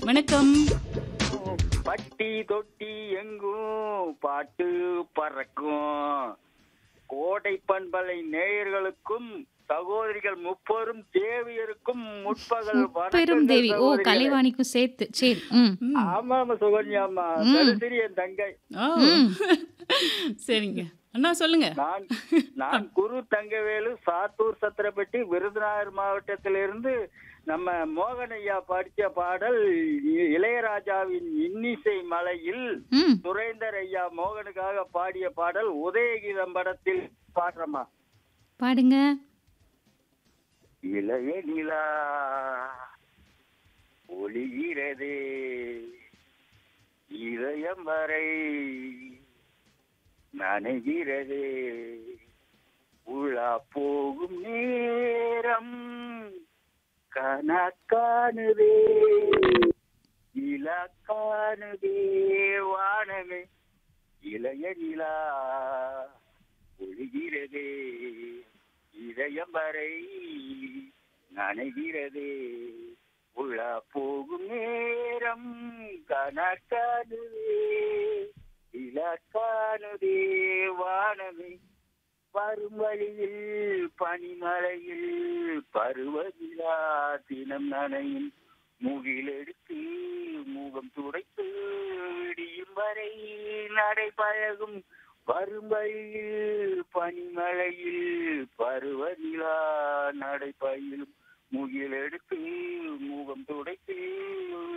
வணக்கம் பட்டி தொட்டி எங்கும் பாட்டு பறக்கும் கோடை பண்பலை நேயர்களுக்கும் சகோதரிகள் முப்பெரும் தேவியருக்கும் முற்பகல் பெரும் வணக்கங்கள் தேவி ஓ சகோதரிகளே. கலைவாணிக்கும் சேர்த்து சரி ம் ஆமா ஆமா சுகன்யாமா தரிசிரி என் தங்கை ஓ சரிங்க அண்ணா சொல்லுங்க நான் நான் குரு தங்கவேலு சாத்தூர் சத்திரப்பட்டி விருதுநகர் மாவட்டத்திலிருந்து நம்ம மோகன் ஐயா படிச்ச பாடல் இ- இளையராஜாவின் இன்னிசை மலையில் ம் சுரேந்தர் ஐயா மோகனுக்காக பாடிய பாடல் உதயகீதம் படத்தில் பாடுறமா பாடுங்க இளைய நிலா ஒளிகிறது இதயம் வரை நனைகிறது உலா போகும் நேரம் கணக்கானுதே இலக்கானுதே வானமே இளைய நிலா ஒழுகிறது இதயம் வரை நனைகிறது உள்ள போகும் நேரம் கணக்கானுதே இலக்கானுதே வானமே வரும் வழியில் பனிமலையில் பருவவிழா தினம் நனையும் முகிலெடுத்து முகம் துடைத்து விடியும் வரை நடைபழகும் வரும் வழியில் பனிமலையில் பருவநிலா நடைபயிலும் முகிலெடுத்து முகம் துடைத்து